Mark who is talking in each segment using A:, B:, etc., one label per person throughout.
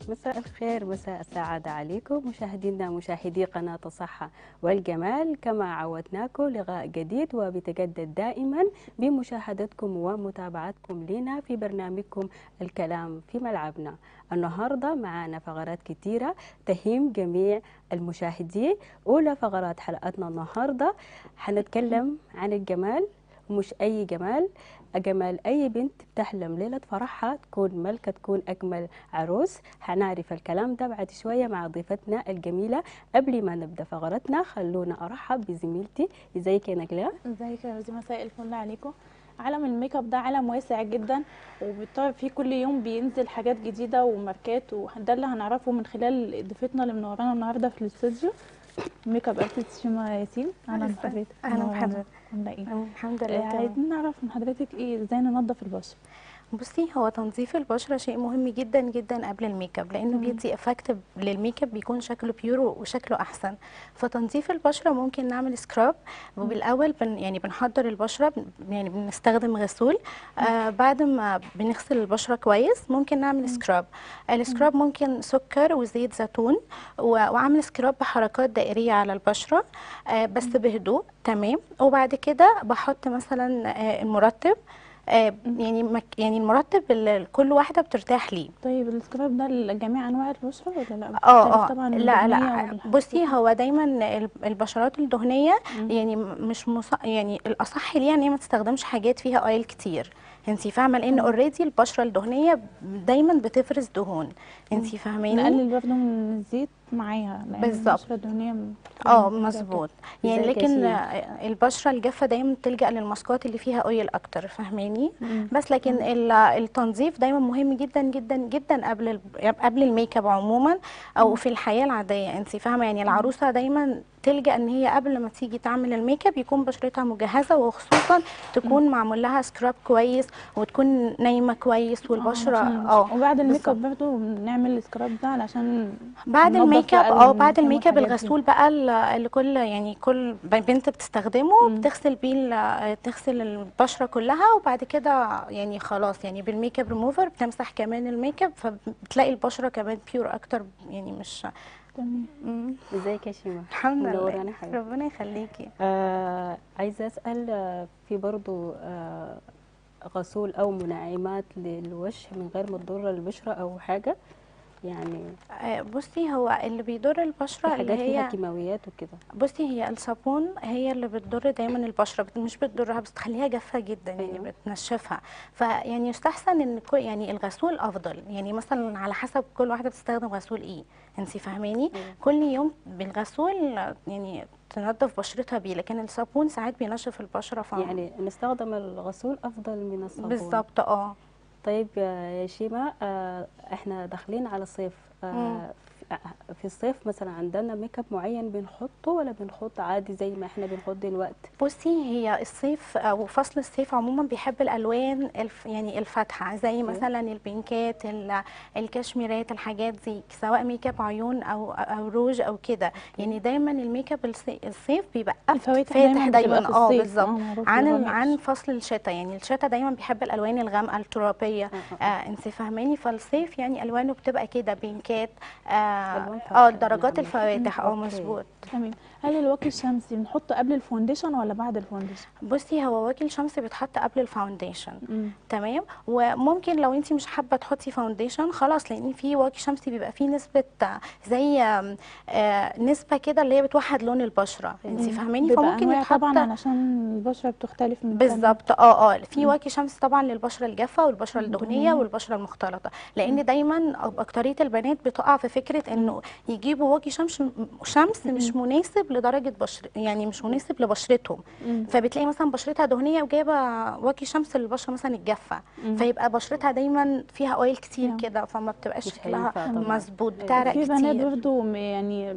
A: مساء الخير مساء السعادة عليكم مشاهدينا مشاهدي قناة الصحة والجمال كما عودناكم لقاء جديد وبتجدد دائما بمشاهدتكم ومتابعتكم لنا في برنامجكم الكلام في ملعبنا النهاردة معنا فقرات كتيرة تهم جميع المشاهدين أولى فقرات حلقتنا النهاردة حنتكلم عن الجمال مش أي جمال جمال أي بنت بتحلم ليلة فرحها تكون ملكة تكون أجمل عروس هنعرف الكلام ده بعد شوية مع ضيفتنا الجميلة قبل ما نبدأ فقرتنا خلونا أرحب بزميلتي ازيك يا نجلاء
B: ازيك يا روزي مساء الفل عليكم عالم الميك اب ده عالم واسع جدا وبالطبع فيه كل يوم بينزل حاجات جديده وماركات وده اللي هنعرفه من خلال ضيفتنا اللي منورانا النهارده في الاستوديو ميك اب ارتست شيما ياسين اهلا بحضرتك
C: أهلا
B: منورانا.
C: بحضرتك.
B: عامله ايه
C: الحمد
B: آه،
C: لله تمام.
B: عايزين نعرف من حضرتك ايه ازاي ننظف البشره
C: بصي هو تنظيف البشره شيء مهم جدا جدا قبل الميك اب لانه
B: مم.
C: بيدي افكت للميك اب بيكون شكله بيور وشكله احسن فتنظيف البشره ممكن نعمل سكراب وبالاول بن يعني بنحضر البشره بن- يعني بنستخدم غسول آه بعد ما بنغسل البشره كويس ممكن نعمل سكراب السكراب ممكن سكر وزيت زيتون و- واعمل سكراب بحركات دائريه على البشره آه بس بهدوء تمام وبعد كده بحط مثلا آه المرطب آه، يعني مك يعني المرطب اللي كل واحده بترتاح ليه
B: طيب السكراب ده لجميع انواع البشره ولا لا
C: اه
B: بتختلف
C: اه
B: طبعا
C: لا
B: الدهنية
C: لا
B: والحاجات
C: بصي هو دايما ال- البشرات الدهنيه
B: مم.
C: يعني مش مص... يعني الاصح ليها ان هي ما تستخدمش حاجات فيها اويل كتير انت فاهمه لان
B: تمام.
C: اوريدي البشره الدهنيه دايما بتفرز دهون انت فاهماني
B: نقلل برضه من الزيت معاها لان
C: بالظبط.
B: البشره الدهنيه م-
C: اه
B: بتبقى حاجة
C: مظبوط يعني
A: ازيك يا
C: لكن
A: شيماء؟
C: آه، البشره الجافه دايما تلجا للماسكات اللي فيها اويل اكتر فاهماني
B: مم.
C: بس لكن ال- التنظيف دايما مهم جدا جدا جدا قبل ال- قبل الميك اب عموما او في الحياه العاديه انت فاهمه يعني العروسه دايما تلجا ان هي قبل ما تيجي تعمل الميك اب يكون بشرتها مجهزه وخصوصا تكون معمول لها سكراب كويس وتكون نايمه كويس والبشره
B: عشان-
C: اه
B: وبعد الميك اب
C: بالظبط.
B: برضه نعمل السكراب ده علشان
C: بعد
B: ننضف
C: الميك اب
B: بقى
C: اه
B: المكان
C: بعد الميك اب
B: والحاجات دي.
C: الغسول بقى ال- اللي كل يعني كل بنت بتستخدمه
B: مم.
C: بتغسل بيه ال- تغسل البشره كلها وبعد كده يعني خلاص يعني بالميك اب ريموفر بتمسح كمان الميك اب فبتلاقي البشره كمان بيور اكتر يعني مش
B: تمام
C: مم.
A: ازيك يا شيماء
C: الحمد
A: منورانا
C: لله
A: حبيبتي.
C: ربنا يخليكي
A: آه عايزة أسأل آه في برضو آه غسول أو منعمات للوجه من غير ما تضر البشرة أو حاجة يعني
C: آه، بصي هو اللي بيضر
A: في
C: البشره اللي
A: حاجات فيها
C: هي
A: كيماويات وكده
C: بصي هي الصابون هي اللي بتضر دايما البشره بت- مش بتضرها بس تخليها جافه جدا يعني
A: أيوة.
C: بتنشفها فيعني يستحسن ان كل يعني الغسول افضل يعني مثلا على حسب كل واحده بتستخدم غسول ايه انت فاهماني
A: أيوة.
C: كل يوم بالغسول يعني تنظف بشرتها بيه لكن الصابون ساعات بينشف البشره ف
A: يعني نستخدم الغسول أفضل من الصابون
C: بالظبط اه
A: طيب آه، يا شيماء آه احنا داخلين على الصيف
C: مم.
A: آه في- في الصيف مثلا عندنا ميك اب معين بنحطه ولا بنحط عادي زي ما احنا بنحط دلوقتي
C: بصي هي الصيف او فصل الصيف عموما بيحب الالوان الف يعني الفاتحه زي مثلا البينكات ال- الكشميرات الحاجات دي سواء ميك اب عيون او او روج او كده يعني دايما الميك اب الصي- الصيف بيبقى
B: الفواتح
C: فاتح
B: بتبقى
C: دايما
B: في
C: اه
B: الصيف.
C: بالظبط
B: آه، معروف
C: عن ال-
B: الغامق.
C: عن فصل الشتاء يعني الشتاء دايما بيحب الالوان الغامقه الترابيه
A: آه،
C: آه
A: آه.
C: انت فاهماني فالصيف يعني الوانه بتبقى كده بينكات
A: ألوان
C: اه,
A: فاتحة
C: آه درجات
A: يعني.
C: الفواتح اه
A: أوكي.
C: مظبوط
B: تمام هل الواقي الشمسي بنحطه قبل الفونديشن ولا بعد الفونديشن
C: بصي هو واكل شمس بيتحط قبل الفاونديشن
B: مم.
C: تمام وممكن لو انت مش حابه تحطي فاونديشن خلاص لان في واقي شمسي بيبقى فيه نسبه آه، زي آم، آه نسبه كده اللي هي بتوحد لون البشره انت
B: مم.
C: فاهماني
B: بيبقى
C: فممكن
B: أنواع
C: يتحط
B: طبعا علشان البشره بتختلف من التانية.
C: بالظبط اه اه في
B: مم.
C: واقي شمس طبعا للبشره الجافه والبشره الدهنيه
B: الدهنية.
C: والبشره المختلطه لان دايما اكتريه البنات بتقع في فكره انه يجيبوا واقي شمس شمس مش مناسب لدرجه بشر يعني مش مناسب لبشرتهم
B: مم.
C: فبتلاقي مثلا بشرتها دهنيه وجايبه واقي شمس للبشره مثلا الجافه
B: مم.
C: فيبقى بشرتها دايما فيها اويل كتير
B: نعم.
C: كده فما بتبقاش
A: مش
C: شكلها
A: هينفع طبعاً.
C: مظبوط
A: أيوة.
C: بتعرق
B: في بنات
C: كتير
B: برضه م- يعني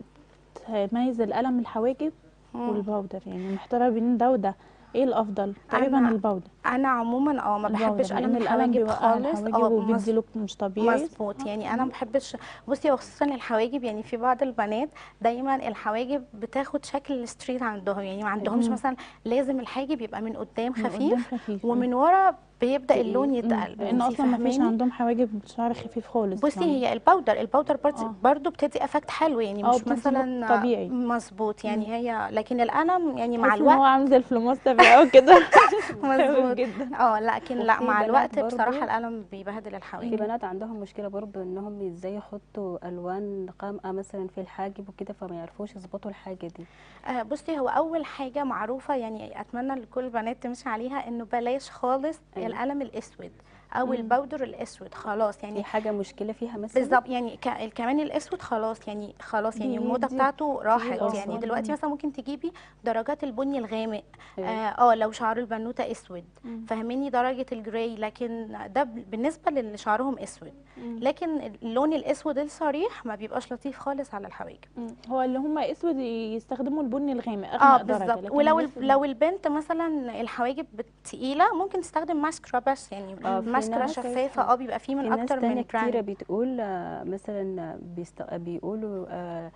B: تميز القلم الحواجب
C: مم.
B: والباودر يعني محتاره بين ده وده ايه الافضل تقريبا
C: أنا-
B: الباودر
C: انا عموما اه ما
B: الباودر،
C: بحبش
B: لان
C: قلم
B: القلم
C: الحواجب
B: بيوقع
C: خالص
B: الحواجب
C: اه
B: وبيدي
C: مظ-
B: لوك مش طبيعي
C: مظبوط يعني انا ما بحبش بصي وخصوصا الحواجب يعني في بعض البنات دايما الحواجب بتاخد شكل الستريت عندهم يعني ما عندهمش
B: مم.
C: مثلا لازم الحاجب يبقى من قدام
B: من
C: خفيف
B: قدام خفيف
C: ومن ورا بيبدا
A: تقيل.
C: اللون
A: مم.
C: يتقل
B: لان
C: انتي
B: اصلا ما فيش
C: فاهماني؟
B: عندهم حواجب شعر خفيف خالص
C: بصي
B: يعني.
C: هي الباودر الباودر برضه
B: آه.
C: برضه بتدي افكت حلو يعني
B: آه،
C: مش
B: بتدي
C: مثلا
B: look طبيعي.
C: مظبوط يعني هي لكن القلم يعني مع
B: تحس ان هو
C: الوقت
B: عامل زي الفلوماستر بقى كده
C: مظبوط
B: جدا
C: اه لكن لا
A: وفي
C: مع
A: بنات
C: الوقت
A: برضو-
C: بصراحه القلم بيبهدل
A: في
C: الحواجب
A: بنات عندهم مشكلة برضو انهم ازاي يحطوا الوان غامقة مثلا في الحاجب وكده فما يعرفوش يظبطوا الحاجة دي
C: آه بصي هو اول حاجه معروفه يعني اتمنى لكل البنات تمشي عليها انه بلاش خالص
A: أيوة.
C: القلم الاسود او
B: مم.
C: البودر الاسود خلاص
A: في
C: يعني
A: حاجة مشكلة فيها مثلا
C: بالظبط يعني ك- الكمان الاسود خلاص يعني خلاص يعني
B: دي-
C: الموضه
B: دي
C: بتاعته راحت
B: أصلاً.
C: يعني دلوقتي
B: مم.
C: مثلا ممكن تجيبي درجات البني الغامق
A: أيوة.
C: اه آه، لو شعر البنوته اسود
B: مم.
C: فهميني درجه الجراي لكن ده ب- بالنسبه للي شعرهم اسود
B: مم.
C: لكن اللون الاسود الصريح ما بيبقاش لطيف خالص على الحواجب
B: مم. هو اللي هم اسود يستخدموا البني الغامق
C: اه
B: اغمق درجه
C: بالظبط
B: لكن
C: ولو ال-
B: الأسود
C: لو البنت مثلا الحواجب تقيله ممكن تستخدم ماسكرا بس يعني
A: آه، في
C: ماسكرا
A: ناس-
C: شفافه اه بيبقى فيه
A: في
C: من
A: ناس
C: اكتر
A: تانية
C: من
A: كتيرة
C: براند
A: بتقول آه، مثلا بيست... بيقولوا آه،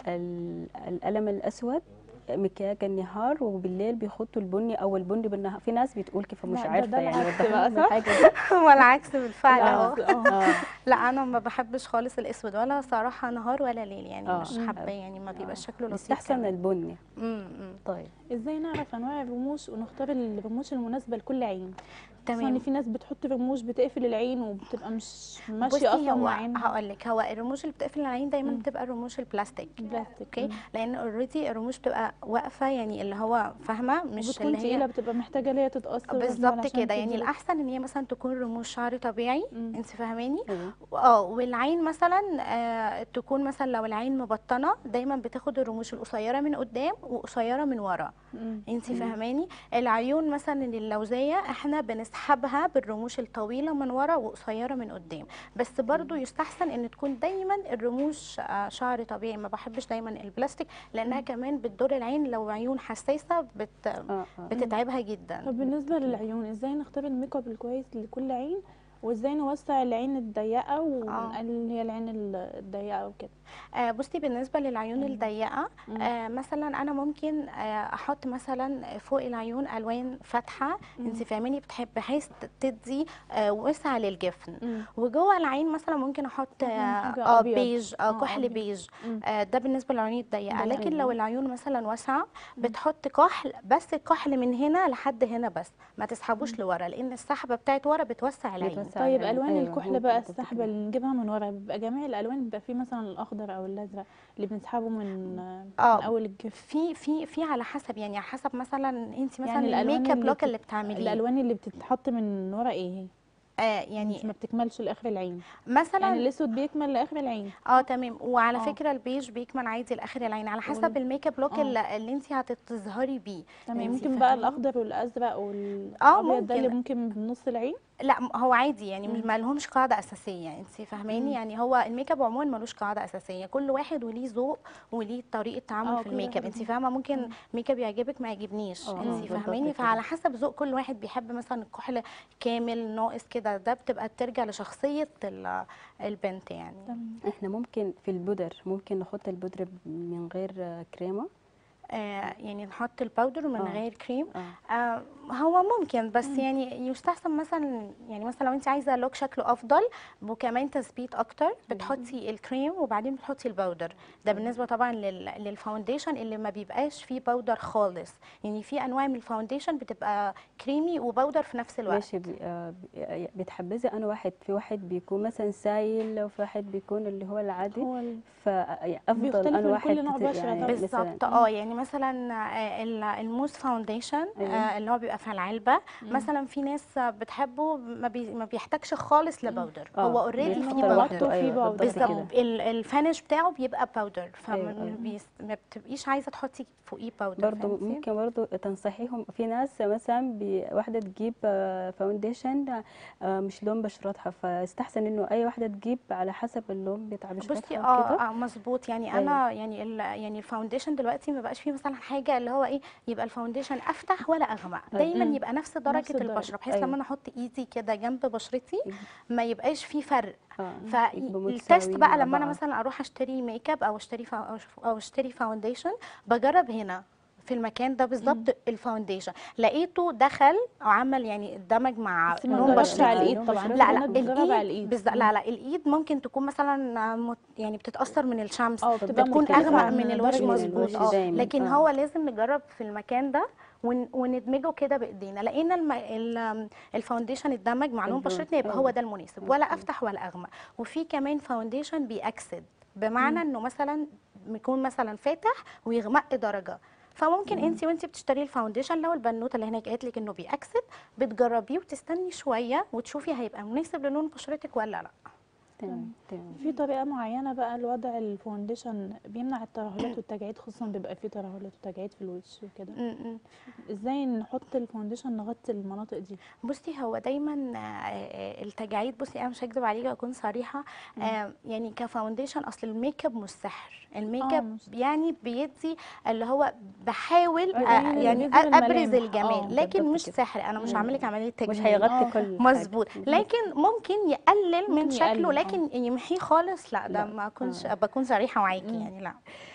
A: ال- القلم الأسود مكياج النهار وبالليل بيحطوا البني أو البني بالنهار في ناس بتقول كيف
B: لا،
A: مش
B: ده-
A: عارفة
B: ده
A: يعني
B: العكس
A: وضحي
B: بقى،
A: لنا
B: صح؟
A: الحاجة دي
C: والعكس بالفعل
A: آه.
C: اه
B: اه
A: اه
C: لا انا ما بحبش خالص الاسود ولا صراحه نهار ولا ليل يعني
A: آه.
C: مش
B: مم.
C: حابه يعني ما بيبقاش شكله لطيف
A: يستحسن
C: كمان.
A: البني
C: مم، مم.
A: طيب
B: ازاي نعرف انواع الرموش ونختار الرموش المناسبه لكل عين خصوصا ان
C: تمام
B: في ناس بتحط رموش بتقفل العين وبتبقى مش ماشيه
C: بصي
B: اصلا
C: هو
B: مع عينها
C: هقول لك هو الرموش اللي بتقفل العين دايما
B: مم.
C: بتبقى الرموش البلاستيك
B: بلاستيك
C: اوكي
B: مم.
C: لان اوريدي الرموش بتبقى واقفه يعني اللي هو فاهمه مش
B: وبتكون
C: اللي
B: تقيله
C: هي
B: بتبقى محتاجه ليها تتاثر
C: بالظبط
B: عشان
C: كده يعني
B: تدي لك-
C: الاحسن ان هي مثلا تكون رموش شعر طبيعي
B: مم.
C: انت فاهماني
A: أيوة.
C: اه والعين مثلا آه تكون مثلا لو العين مبطنه دايما بتاخد الرموش القصيره من قدام وقصيره من ورا
B: مم.
C: انت فاهماني العيون مثلا اللوزيه احنا بنسحبها بالرموش الطويله من ورا وقصيره من قدام بس برضو يستحسن ان تكون دايما الرموش آه، شعر طبيعي ما بحبش دايما البلاستيك لانها كمان بتضر العين لو عيون حساسه بت
A: اه اه
C: بتتعبها جدا
B: طب بالنسبه للعيون ازاي نختار الميك اب الكويس لكل عين وازاي نوسع العين الضيقه ونقلل اللي هي العين الضيقه وكده
C: آه بصي بالنسبه للعيون
B: مم.
C: الضيقه
B: مم.
C: آه مثلا انا ممكن آه احط مثلا فوق العيون الوان فاتحه
B: مم.
C: انت فاهماني بتحب بحيث تدي آه وسع للجفن
B: مم.
C: وجوه العين مثلا ممكن احط اه,
B: مثلاً حاجة
C: آه
B: أبيض.
C: بيج اه
B: آه،
C: كحل
B: أبيض.
C: بيج
B: مم.
C: آه ده بالنسبه للعيون الضيقه
B: ده
C: لكن
B: أيوة.
C: لو العيون مثلا واسعه بتحط كحل بس الكحل من هنا لحد هنا بس ما تسحبوش لورا لان السحبه بتاعت ورا بتوسع العين
A: بتوسع
B: طيب
A: العين.
B: الوان
A: أيوة،
B: الكحل
A: ممكن
B: بقى
A: تبقى
B: السحبه
A: كده.
B: اللي نجيبها من ورا بيبقى جميع الالوان بيبقى فيه مثلا الاخضر او الازرق اللي بنسحبه من
C: آه.
B: من اول الجف
C: في في في على حسب يعني على حسب مثلا انت مثلا
B: يعني الألوان
C: الميك اب
B: اللي
C: لوك
B: بت-
C: اللي بتعمليه
B: الالوان اللي بتتحط من ورا ايه هي
C: آه
B: يعني
C: يعني
B: ما بتكملش لاخر العين
C: مثلا
B: يعني الاسود بيكمل لاخر العين
C: اه تمام وعلى
B: آه.
C: فكره البيج بيكمل عادي لاخر العين على حسب
B: وال-
C: الميك اب لوك
B: آه.
C: اللي, اللي انت هتظهري بيه
B: تمام
C: انتي
B: ممكن بقى
C: فاهماني؟
B: الاخضر والازرق والابيض ده اللي
C: ممكن.
B: ممكن بنص العين
C: لا م- هو عادي يعني مش
B: مم.
C: ما لهمش قاعده اساسيه انت
B: مم.
C: فاهماني يعني هو الميك اب عموما ملوش قاعده اساسيه كل واحد وليه ذوق وليه طريقه تعامل
B: آه،
C: في
B: كل
C: الميك اب
B: واحد
C: انت
B: ليه.
C: فاهمه ممكن
B: مم.
C: ميك اب يعجبك ما يعجبنيش
A: آه، آه،
C: انت
A: بالظبط
C: فاهماني
A: كده.
C: فعلى حسب ذوق كل واحد بيحب مثلا الكحل كامل ناقص كده ده بتبقى ترجع لشخصيه ال- البنت يعني
B: تمام
A: احنا ممكن في البودر ممكن نحط البودرة من غير آه، كريمة
C: آه يعني نحط الباودر من
A: آه.
C: غير كريم
A: اه
C: آه هو ممكن بس
B: مم.
C: يعني يستحسن مثلا يعني مثلا لو انت عايزه لوك شكله افضل وكمان تثبيت اكتر بتحطي الكريم وبعدين بتحطي الباودر ده بالنسبه طبعا لل- للفاونديشن اللي ما بيبقاش فيه باودر خالص يعني في انواع من الفاونديشن بتبقى كريمي وباودر في نفس الوقت
A: ماشي بي- آه، بي- بتحبذي انا واحد في واحد بيكون مثلا سايل وفي واحد بيكون اللي هو العادي
B: هو ال-
A: فافضل
B: بيختلف
A: انا
B: من
A: واحد
B: كل نوع
A: تت-
B: بشرة
A: يعني
B: طبعاً.
A: مثلا
C: بالظبط اه يعني مثلا آه، ال- الموس فاونديشن
A: أيوة.
C: آه، اللي هو بيبقى في العلبه
B: مم.
C: مثلا في ناس بتحبه ما, بي ما بيحتاجش خالص لباودر
A: آه،
C: هو اوريدي
B: لأن
C: فيه
B: هو
C: باودر
B: لوحده فيه باودر.
A: بالظبط
C: بالظبط
A: كده
C: ال- الفينش بتاعه بيبقى باودر فما
A: أيوة، أيوة.
C: بيس- ما بتبقيش عايزه تحطي فوقيه باودر
A: برضو
C: فهمتي؟
A: ممكن برضو تنصحيهم في ناس مثلا بي- واحدة تجيب آه، فاونديشن آه، مش لون بشرتها فاستحسن انه اي واحدة تجيب على حسب اللون بتاع
C: بصي
A: بشرتها
C: اه
A: وكده
C: اه مظبوط يعني انا يعني ال يعني الفاونديشن دلوقتي ما بقاش فيه مثلا حاجه اللي هو ايه يبقى الفاونديشن افتح ولا اغمق
A: أيوة.
C: دايما
B: مم.
C: يبقى نفس درجه
B: نفس الدرجة.
C: البشره بحيث
A: أيوة.
C: لما انا احط ايدي كده جنب بشرتي
A: يبقى-
C: ما يبقاش فيه فرق
A: اه يبقوا
C: فالتست
A: متساويين
C: بقى
A: مع
C: لما انا
A: بعض.
C: مثلا اروح اشتري ميك اب او اشتري فا او اشتري فاونديشن بجرب هنا في المكان ده بالظبط الفاونديشن لقيته دخل وعمل يعني اندمج مع
B: بس ما
C: لون
B: نجربش
C: بشرتي
B: على الايد
A: لون
B: طبعا
A: بشرتي.
C: لا لا
B: البنات بتجرب على
C: الايد
B: الايد
C: بالظبط لا لا الايد ممكن تكون مثلا مت يعني بتتاثر من الشمس
B: اه بتبقى
C: بتكون
B: مختلفة
C: اغمق
B: عن
C: من الوش
B: درجة
C: مظبوط
A: الوش
C: اه
A: دايماً،
C: لكن
A: آه.
C: هو لازم نجرب في المكان ده ون- وندمجه كده بايدينا لقينا الم... ال- الفاونديشن اتدمج مع لون
A: اللون،
C: بشرتنا يبقى هو
A: أيوة.
C: ده المناسب ولا
A: أوكي.
C: افتح ولا اغمق وفي كمان فاونديشن بيأكسد بمعنى انه مثلا يكون مثلا فاتح ويغمق درجه فممكن انت وانت بتشتري الفاونديشن لو البنوته اللي هناك قالت لك انه بيأكسد بتجربيه وتستني شويه وتشوفي هيبقى مناسب للون بشرتك ولا لا
A: تمام تمام
B: في طريقة معينة بقى لوضع الفونديشن بيمنع الترهلات والتجاعيد خصوصا بيبقى فيه ترهلات وتجاعيد في الوش وكده
C: م- م.
B: ازاي نحط الفونديشن نغطي المناطق دي
C: بصي هو دايما آه، آه، التجاعيد بصي انا مش هكذب عليكي اكون صريحه آه، يعني كفاونديشن اصل الميك اب مش سحر الميك
B: آه،
C: اب
B: مش-
C: يعني بيدي اللي هو بحاول آه،
B: يعني
C: يعني
B: بيظهر
C: ابرز
B: الملامح.
C: الجمال
B: آه،
C: لكن
A: بالضبط
C: مش
A: كده.
C: سحر انا مش
A: مم.
C: هعمل لك عمليه تجميل
A: مش هيغطي
B: آه.
A: كل حاجة.
C: مظبوط لكن ممكن يقلل من
B: ممكن
C: شكله
B: يقلل، آه.
C: لكن يمحيه خالص لا ده
A: لا.
C: ما اكونش
A: آه.
C: بكون صريحه معاكي
B: مم.
C: يعني لا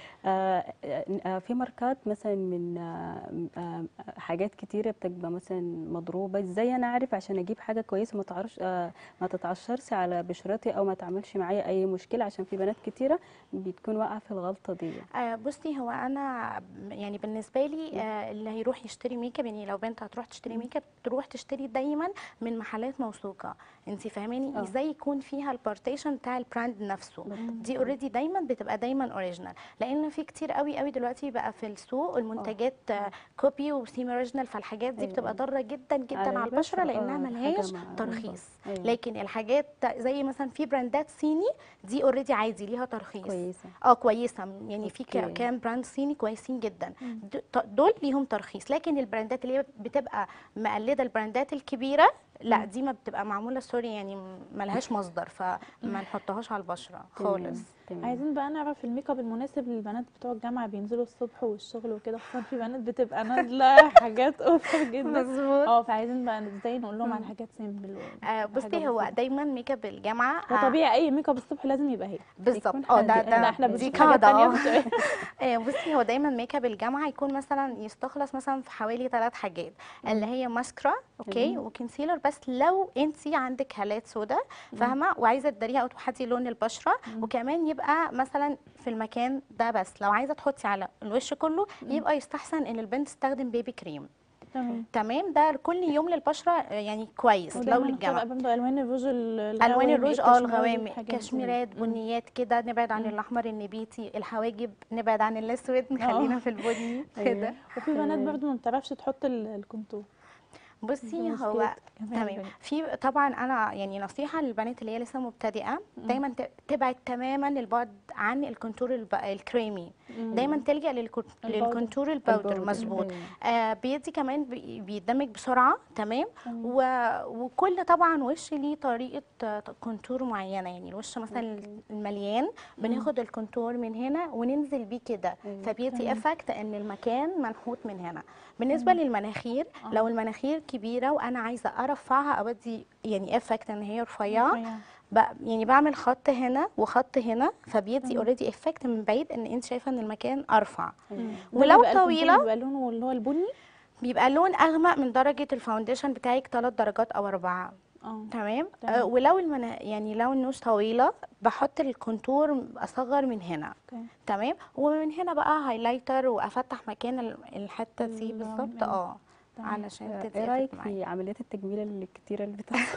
A: آه، آه، في ماركات مثلا من آه، آه، حاجات كتيرة بتبقى مثلا مضروبة ازاي انا اعرف عشان اجيب حاجة كويسة ما تعرش آه، ما تتعشرش على بشرتي او ما تعملش معايا اي مشكلة عشان في بنات كتيرة بتكون واقعة في الغلطة دي
C: آه، بصي هو انا ب- يعني بالنسبه لي آه، اللي هيروح يشتري ميك اب يعني لو بنت هتروح تشتري ميك اب تروح تشتري دايما من محلات موثوقه انت فاهماني
A: آه.
C: ازاي يكون فيها البارتيشن بتاع البراند نفسه
A: بالضبط.
C: دي اوريدي دايما بتبقى دايما اوريجينال لان في كتير قوي قوي دلوقتي بقى في السوق المنتجات آه، كوبي وسيمي اوريجينال فالحاجات دي
A: أيوة.
C: بتبقى ضاره جدا جدا على,
A: على
C: البشره
A: البشرة،
C: لانها
A: آه،
C: ملهاش
A: حاجة ما-
C: ترخيص
A: أيوة.
C: لكن الحاجات زي مثلا في براندات صيني دي اوريدي عادي ليها ترخيص
A: كويسة
C: اه كويسه يعني في ك-
A: أوكي.
C: كام براند صيني كويسين جدا د- ط- دول ليهم ترخيص لكن البراندات اللي هي بتبقى مقلده البراندات الكبيره لا دي ما بتبقى معموله سوري يعني م- ملهاش مصدر فما نحطهاش على البشره
A: تمام،
C: خالص
A: تمام.
B: عايزين بقى نعرف الميك اب المناسب للبنات بتوع الجامعة بينزلوا الصبح والشغل وكده خصوصا في بنات بتبقى نازلة حاجات اوفر جدا
C: مظبوط
B: اه فعايزين بقى ازاي نقول لهم على حاجات سيمبل
C: آه بصي هو دايما ميك اب الجامعه آه،
B: وطبيعي اي ميك اب الصبح لازم يبقى هي
C: بالظبط
A: يكون
C: اه ده
A: حد-
C: ده
B: ده احنا
C: دي
B: بنشوف حاجات
C: قاعده
B: تانية
C: اه
B: بت-
C: آه، بصي هو دايما ميك اب الجامعه يكون مثلا يستخلص مثلا في حوالي ثلاث حاجات اللي هي ماسكرا اوكي وكونسيلر بس لو انت عندك هالات سوداء فاهمه وعايزه تداريها او تحطي لون البشره وكمان يبقى مثلا في المكان ده بس لو عايزه تحطي على الوش كله يبقى يستحسن ان البنت تستخدم بيبي كريم
B: تمام
C: تمام ده كل يوم للبشره آه، يعني كويس لو
B: ودايما
C: للجامعه
B: نختار برضه الوان الروج ال-
C: الوان
B: الغوامق،
C: الروج اه
B: الكشميرات،
C: الغوامق
B: الحاجات دي.
C: كشميرات بنيات كده نبعد عن الاحمر النبيتي الحواجب نبعد عن الاسود نخلينا في البني كده
B: وفي بنات
A: تمام.
B: برضه ما بتعرفش تحط ال- الكونتور دي
C: بصي
B: مشكلة
C: هو
B: كمان
C: تمام
B: البنات.
C: في طبعا انا يعني نصيحه للبنات اللي هي لسه مبتدئه دايما ت- تبعد تماما البعد عن الكونتور الب- الكريمي
B: مم.
C: دايما تلجا للكو-
B: الباودر.
C: للكونتور الباودر
A: الباودر،
C: مظبوط
A: أيوة.
C: آه بيدي كمان بي- بيدمج بسرعه تمام
B: تمام.
C: و... وكل طبعا وش ليه طريقه آه، كونتور معينه يعني الوش مثلا المليان بناخد الكونتور من هنا وننزل بيه كده
A: أيوة.
C: فبيدي افكت ان المكان منحوت من هنا بالنسبه للمناخير لو المناخير كبيره وانا عايزه ارفعها اودي يعني افكت ان هي رفيعه
B: رفيعة.
C: ب- يعني بعمل خط هنا وخط هنا فبيدي اوريدي افكت من بعيد ان انت شايفه ان المكان ارفع
A: أيوة.
B: ده
C: ولو
B: بيبقى الكونتور
C: طويله
B: بيبقى لونه اللي هو البني
C: بيبقى لون اغمق من درجه الفاونديشن بتاعك ثلاث درجات او اربعه
B: اه
C: تمام
B: تمام.
C: آه ولو المنا... يعني لو النوش طويله بحط الكونتور اصغر من هنا
B: اوكي
C: تمام ومن هنا بقى هايلايتر وافتح مكان ال- الحته دي
B: ال-
C: بالظبط
B: آه.
C: اه
B: تمام.
C: علشان
A: آه، ايه
C: تتقفل
A: رايك
C: معايا
A: في عمليات التجميل الكتيرة اللي بتحصل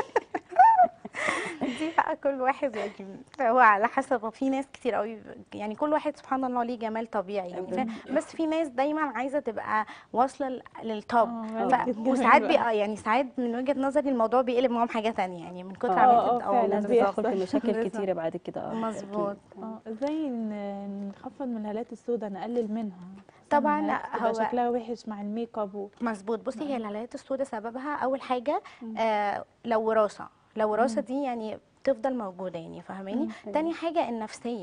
C: دي بقى كل واحد يعني هو على حسب في ناس كتير قوي يعني كل واحد سبحان الله ليه جمال طبيعي يعني فاهم؟ بس في ناس دايما عايزه تبقى واصله ل- للتوب
B: اه
C: ف...
B: ملكة جمال
C: وساعات
B: بقى.
C: بيبقى يعني ساعات من وجهه نظري الموضوع بيقلب معاهم حاجه تانية يعني من كتر
A: آه،
C: عمليه
B: آه،
C: الت-
B: فعلا
A: الناس
B: بيحصل.
A: بتدخل في مشاكل
C: بالظبط.
A: كتيرة بعد كده اه
C: مظبوط.
A: أكيد.
B: اه ازاي ن- نخفض من الهالات السوداء نقلل منها
C: طبعاً
B: الهالات بتبقى
C: هو-
B: شكلها وحش مع الميك اب و...
C: مظبوط بصي هي الهالات السوداء سببها اول حاجه آه لو وراثه لو وراثه دي يعني تفضل موجوده يعني فاهماني
A: مم.
C: تاني حاجه النفسيه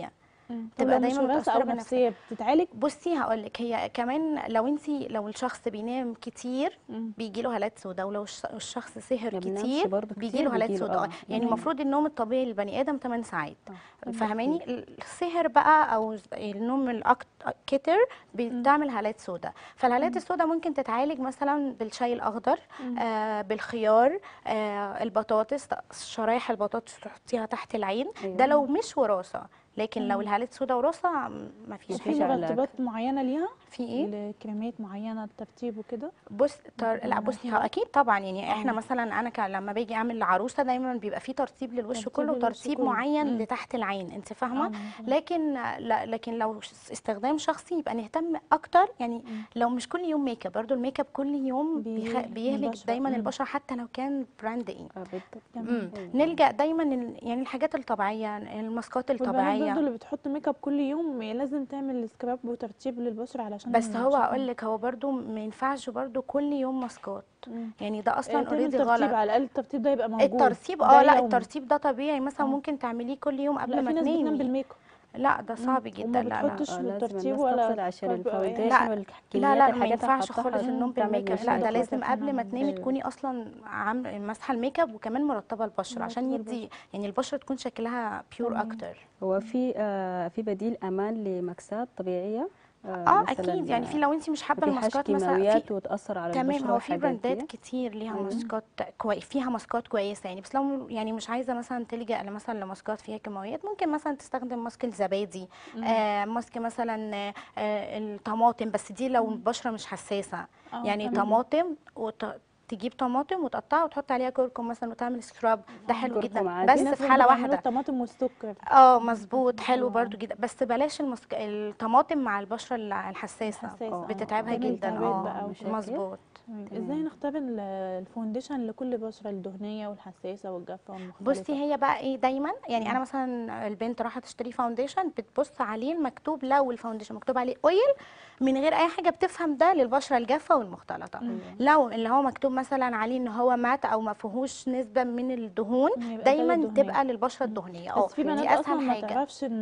B: مم. طب
C: تبقى
B: لو مش
C: دايما
B: وراثه
C: متأثرة
B: او
C: بنفسها.
B: نفسيه بتتعالج
C: بصي هقول لك هي كمان لو انت لو الشخص بينام كتير
B: مم.
C: بيجي له هالات سوداء ولو الش- الشخص سهر
A: ما بينامش
C: كتير
A: برضه
C: بيجي
A: كتير
C: له هالات
A: بيجيله،
C: سوداء
A: آه.
C: آه. يعني
B: مم.
C: المفروض النوم الطبيعي للبني ادم 8 ساعات
A: آه.
C: فاهماني السهر بقى او النوم الكتر بتعمل هالات سوداء فالهالات السوداء ممكن تتعالج مثلا بالشاي الاخضر آه بالخيار آه البطاطس شرايح البطاطس تحطيها تحت العين
A: أيوة.
C: ده لو مش وراثه لكن لو
B: مم.
C: الهالات سوداء وراثه ما فيش
A: مفيش
B: في
A: مفيش علاج.
B: مرتبات معينه ليها
C: في ايه
B: لكريمات معينه الترتيب وكده
C: بص تر...
B: ممكن
C: لا
B: نعمل
C: بصي
B: كده؟
C: ها اكيد طبعا يعني احنا
B: آه.
C: مثلا انا ك... لما باجي اعمل لعروسه دايما بيبقى في ترتيب للوش
B: ترتيب
C: كله
B: للوش
C: وترتيب
B: كله.
C: معين
B: مم.
C: لتحت العين انت فاهمه
B: آه،
C: لكن لا لكن لو ش- استخدام شخصي يبقى نهتم اكتر يعني
B: مم.
C: لو مش كل يوم ميك اب برضه الميك اب كل يوم
B: بي-
C: بيخ... بيهلك
B: البشرة.
C: دايما
B: مم.
C: البشره حتى لو كان براند ايه
A: اه بالضبط
B: تمام.
C: مم.
A: أيوة.
C: نلجا دايما ال- يعني الحاجات الطبيعيه الماسكات
B: والبنات برضه
C: الطبيعيه
B: اللي بتحط ميك اب كل يوم لازم تعمل سكراب وترتيب للبشره علشان
C: بس هو
B: عشان-
C: هقول لك هو برضه ما ينفعش برضه كل يوم ماسكات
B: مم.
C: يعني ده
B: آه،
C: اصلا
B: تعمل
C: اوريدي
B: ترتيب
C: غلط
B: على الاقل الترتيب ده يبقى موجود
C: الترتيب
B: ده
C: اه لا
B: يومي.
C: الترتيب ده طبيعي مثلا
B: آه.
C: ممكن تعمليه كل يوم قبل
B: لا
C: ما
B: في ناس بتنام
C: تنامي
B: بالميك اب
C: لا ده صعب
B: مم.
C: جدا
B: وما
C: لا لا
B: بتحطش
A: آه، لازم
B: بالترتيب
A: الناس
B: ولا
A: تغسل عشان
B: كويس بقى إيه.
A: الفاونديشن
C: لا
A: والكميات
C: لا لا ما
A: الحاجات اللي
C: ينفعش
A: حطها
C: خالص النوم
A: تعمل
C: بالميك اب لا
A: مشاكل.
C: ده لازم
B: خاطر
C: قبل ما
B: تنام.
C: تنامي
A: أيوة.
C: تكوني اصلا عامله ماسحه الميك اب وكمان مرطبه البشره عشان
B: مرطبة
C: يدي يعني البشره تكون شكلها بيور
B: تمام.
C: اكتر
A: هو في آه في بديل امان لمكسات طبيعيه
C: اه
A: مثلاً،
C: اكيد يعني في
A: آه،
C: لو انت مش حابه
A: ما فيهاش
C: الماسكات مثلا
A: كيماويات
C: في
A: وتاثر على
C: تمام
A: البشره
C: هو في
A: والحاجات
C: براندات
A: دي
C: كتير ليها
A: مم.
C: ماسكات كوي فيها ماسكات كويسه يعني بس لو يعني مش عايزه مثلا تلجأ مثلا لماسكات فيها كيماويات ممكن مثلا تستخدم ماسك الزبادي آه ماسك مثلا آه آه، الطماطم بس دي لو البشره مش حساسه
B: آه،
C: يعني
B: تمام.
C: طماطم وت... تجيب طماطم وتقطعها وتحط عليها كركم مثلا وتعمل سكراب ده حلو
A: كركم
C: جدا
A: عادي.
C: بس
B: في ناس
C: في حاله
B: برضه بيعملوا
C: واحده
B: الطماطم والسكر
C: اه مظبوط حلو
B: آه.
C: برضو جدا بس بلاش المسك... الطماطم مع البشره الع- الحساسه
B: الحساسة،
A: آه،
C: بتتعبها
B: بتعمل
C: جدا
B: التهابات بقى
C: اه
B: وكده.
C: مظبوط
B: تمام.
A: تمام.
B: ازاي نختار ال- الفونديشن لكل بشره الدهنيه والحساسه والجافه والمختلطه
C: بصي هي بقى ايه دايما يعني انا مثلا البنت راحت تشتري فاونديشن بتبص عليه المكتوب لو الفاونديشن مكتوب عليه اويل من غير اي حاجه بتفهم ده للبشره الجافه والمختلطه
B: مم.
C: لو اللي هو مكتوب مثلا عليه ان هو مات او ما فيهوش نسبه من الدهون
B: يبقى ده
C: دايما
B: للدهنية.
C: تبقى للبشره الدهنيه اه
B: بس في بنات
C: دي
B: اصلا
C: اسهل
B: ما
C: حاجه
B: تعرفش ان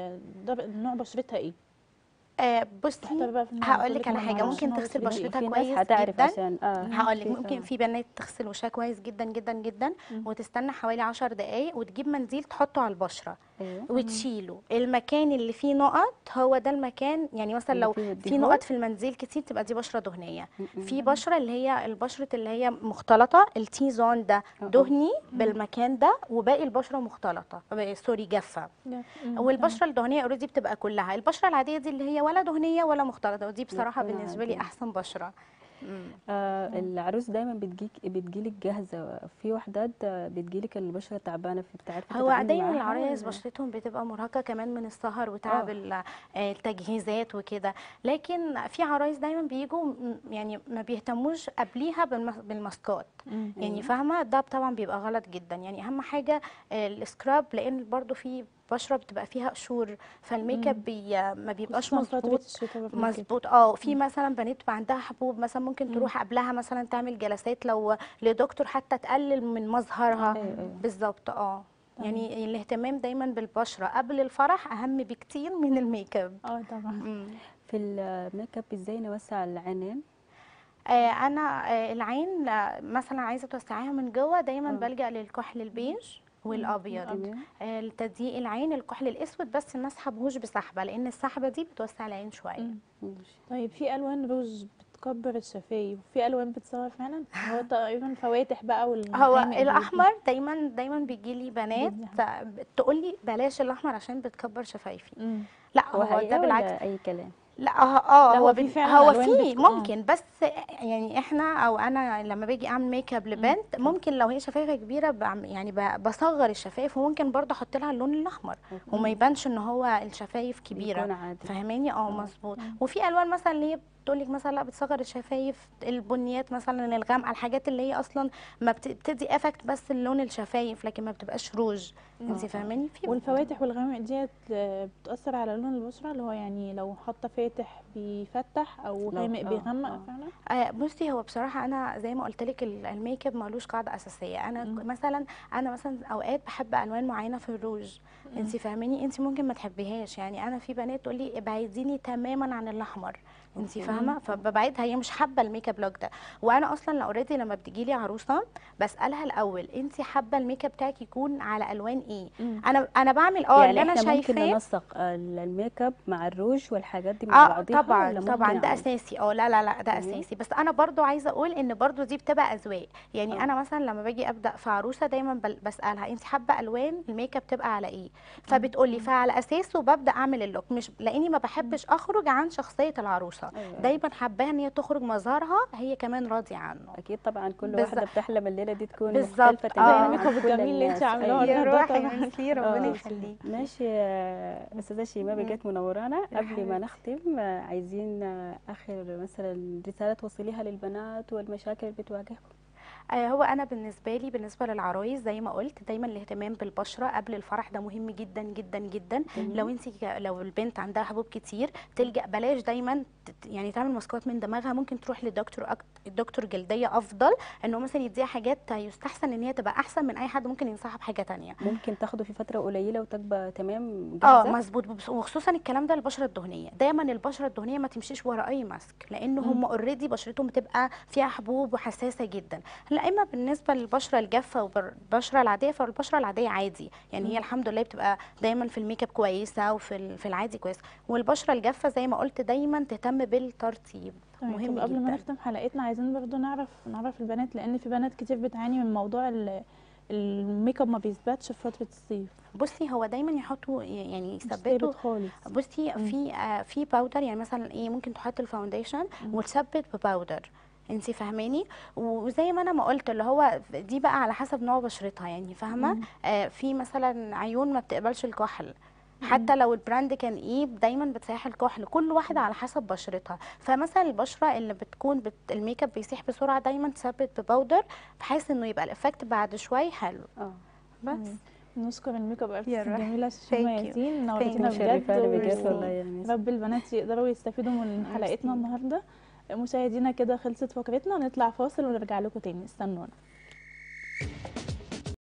B: ده نوع بشرتها ايه
C: آه بصي
B: تحتار بقى في الموضوع،
C: هقول
B: تقول
C: لك
B: لك
C: على
B: أنا
C: حاجه
B: معرفش
C: ممكن
B: نوع
C: تغسل
B: بشرتي إيه.
C: بشرتها
A: في
C: كويس
A: ناس هتعرف
C: جدا
A: عشان اه
C: هقول لك
A: في-
C: ممكن
A: آه.
C: في بنات تغسل وشها كويس جدا جدا جدا
B: مم.
C: وتستنى حوالي 10 دقايق وتجيب منديل تحطه على البشره
A: ايوه
C: وتشيله المكان اللي فيه نقط هو ده المكان يعني مثلا
A: اللي
C: لو
A: فيه
C: في
A: الدهون؟
C: نقط في المنديل كتير تبقى دي بشره دهنيه
A: م-م.
C: في بشره اللي هي البشره اللي هي مختلطه التي زون ده
A: أه.
C: دهني بالمكان ده وباقي البشره مختلطه آه، سوري جافه
B: مم. تمام.
C: والبشره الدهنيه اوريدي بتبقى كلها البشره العاديه دي اللي هي ولا دهنيه ولا مختلطه ودي بصراحه
A: بتكون
C: بالنسبه لي
A: عادية.
C: احسن بشره مم.
A: آه العروس دايما بتجيك بتجيلك جاهزه في وحدات آه، بتجيلك البشره تعبانه في بتعرفي
C: هو
A: تتعاملي
C: دايما
A: معاها
C: العرايس
A: ولا؟
C: بشرتهم بتبقى مرهقه كمان من السهر وتعب
A: آه.
C: ال- آه، التجهيزات وكده لكن في عرايس دايما بيجوا م- يعني ما بيهتموش قبليها بالمس- بالماسكات
B: مم.
C: يعني فاهمه ده طبعا بيبقى غلط جدا يعني اهم حاجه آه، السكراب لان برضو في بشره بتبقى فيها قشور فالميك اب بي ما بيبقاش
B: خصوصاً فترة
C: مظبوط
B: الشتاء بقى كده.
C: مظبوط اه في مثلا بنات بيبقى عندها حبوب مثلا ممكن تروح قبلها مثلا تعمل جلسات لو لدكتور حتى تقلل من مظهرها
A: أيوة، أيوة.
C: بالظبط اه يعني الاهتمام دايما بالبشره قبل الفرح اهم بكتير من الميك اب
B: اه طبعا
C: مم.
A: في الميك اب ازاي نوسع العينين
C: آه انا آه العين آه، مثلا عايزه توسعيها من جوه دايما
A: آه.
C: بلجأ للكحل البيج والابيض
A: تمام
C: آه لتضييق العين الكحل الاسود بس ما اسحبهوش بسحبه لان السحبه دي بتوسع العين شويه
B: مم.
A: ماشي.
B: طيب في الوان روج بتكبر الشفايف وفي الوان بتصغر فعلا هو تقريبا فواتح بقى
C: هو
B: والمغامق دي.
C: الاحمر دايما دايما بيجي لي بنات
B: بيجي
C: تقول لي بلاش الاحمر عشان بتكبر شفايفي
B: مم.
C: لا
A: هو
C: هو,
A: حقيقة
C: ده بالعكس
A: ولا اي كلام
C: لا اه اه
B: لا،
C: هو
B: هو في
C: بن-
B: فعلاً
C: هو
B: ألوان
C: في
B: بتك- آه.
C: ممكن بس يعني احنا او انا لما باجي اعمل ميك اب لبنت ممكن لو هي شفايفها كبيره بعم- يعني ب- بصغر الشفايف وممكن برضه احط لها اللون الاحمر وما يبانش ان هو الشفايف
A: يكون
C: كبيره
A: عادي
C: فاهماني اه مظبوط وفي الوان مثلا اللي هي تقول لك مثلا لا بتصغر الشفايف البنيات مثلا الغامقه الحاجات اللي هي اصلا ما بت- بتدي افكت بس لون الشفايف لكن ما بتبقاش روج انت
B: آه.
C: فاهماني في
B: والفواتح والغوامق ديت آه، بتأثر على لون البشرة اللي هو يعني لو حاطة فاتح بيفتح أو
A: لو-
B: غامق
A: آه،
B: بيغمق
A: آه.
B: فعلا
C: آه، بصي هو بصراحه انا زي ما قلت لك ال- الميك اب ملوش قاعده اساسيه انا
B: مم.
C: ك- مثلا انا مثلا اوقات بحب الوان معينه في الروج انت فاهماني انت ممكن ما تحبيهاش يعني انا في بنات تقول لي ابعديني تماما عن الاحمر انت
A: أوكي.
C: فاهمه فببعدها هي مش حابه الميك اب لوك ده وانا اصلا اوريدي لما بتجي لي عروسه بسالها الاول انت حابه الميك اب بتاعك يكون على الوان ايه
B: مم.
C: انا انا بعمل اه اللي
A: يعني
C: انا
A: احنا ممكن
C: شايفاه
A: ننسق ال- الميك اب مع الروج والحاجات دي مع
C: اه
A: بعضيها
C: طبعا
A: ولا
C: طبعا
A: ممكن
C: ده
A: عادي؟
C: اساسي اه لا لا لا ده
A: مهم.
C: اساسي بس انا برضو عايزه اقول ان برضو دي بتبقى اذواق يعني
A: آه.
C: انا مثلا لما باجي ابدا في عروسه دايما بل- بسالها انت حابه الوان الميك اب تبقى على ايه فبتقول لي فعلى اساسه ببدا اعمل اللوك مش لاني ما بحبش اخرج عن شخصيه العروسه
A: أيوة.
C: دايما حباها ان هي تخرج مظهرها هي كمان راضيه عنه
A: اكيد طبعا كل
C: بالظبط.
A: واحده بتحلم الليله دي تكون
C: بالظبط.
A: مختلفه
C: آه.
A: تماما
C: زي
B: الميك
A: عن
B: اب
A: كل
B: الجميل اللي انت
A: الناس.
B: عاملاه
A: أيوة.
C: يا
B: النهارده
C: روحي
B: طبعاً.
C: ميرسي ربنا
A: آه.
C: يخليك
A: ماشي آه، استاذه شيماء بقيت منورانا
C: يا
A: قبل ما
C: حبيبتي.
A: نختم آه، عايزين آه، اخر مثلا رساله توصليها للبنات والمشاكل اللي بتواجهكم
C: آه، هو انا بالنسبه لي بالنسبه للعرايس زي ما قلت دايما الاهتمام بالبشره قبل الفرح ده مهم جدا جدا جدا
A: جميل.
C: لو انت لو البنت عندها حبوب كتير تلجا بلاش دايما تت- يعني تعمل ماسكات من دماغها ممكن تروح لدكتور أك... دكتور جلديه افضل انه مثلا يديها حاجات يستحسن ان هي تبقى احسن من اي حد ممكن ينصحها بحاجه تانية
A: ممكن تاخده في فتره قليله وتبقى تمام
C: اه
A: جاهزه
C: مظبوط بس- وخصوصا الكلام ده للبشره الدهنيه دايما البشره الدهنيه ما تمشيش ورا اي ماسك لان هم اوريدي بشرتهم بتبقى فيها حبوب وحساسه جدا لا اما بالنسبه للبشره الجافه والبشره العاديه فالبشره العاديه عادي يعني هي الحمد لله بتبقى دايما في الميك اب كويسه وفي ال- في العادي كويس والبشره الجافه زي ما قلت دايما تهتم بالترطيب
B: تمام
C: مهم
B: طب قبل ما
C: جدا
B: نختم حلقتنا عايزين برضو نعرف نعرف البنات لان في بنات كتير بتعاني من موضوع ال- الميك اب ما بيثبتش في فتره الصيف
C: بصي هو دايما يحطوا يعني
B: مش
C: يثبتوا
B: ثابت خالص
C: بصي
B: مم.
C: في آه في باودر يعني مثلا ايه ممكن تحط الفاونديشن وتثبت بباودر انت فاهماني وزي ما انا ما قلت اللي هو دي بقى على حسب نوع بشرتها يعني فاهمه
B: مم.
C: آه في مثلا عيون ما بتقبلش الكحل حتى لو البراند كان ايه دايما بتسيح الكحل كل واحدة على حسب بشرتها فمثلا البشره اللي بتكون بت... الميك اب بيسيح بسرعه دايما تثبت بباودر بحيث انه يبقى الافكت بعد شوي حلو
A: اه
C: بس
B: مم. نشكر الميك اب
C: يا
B: ارتست
C: روح.
B: الجميله شيماء
C: Thank you.
B: ياسين
C: Thank
B: نورتينا
C: you.
B: بجد
A: مشرفاني بجد
B: و-
A: والله يا ميس
B: رب البنات يقدروا يستفيدوا من حلقتنا النهارده مشاهدينا كده خلصت فقرتنا نطلع فاصل ونرجع لكم تاني استنونا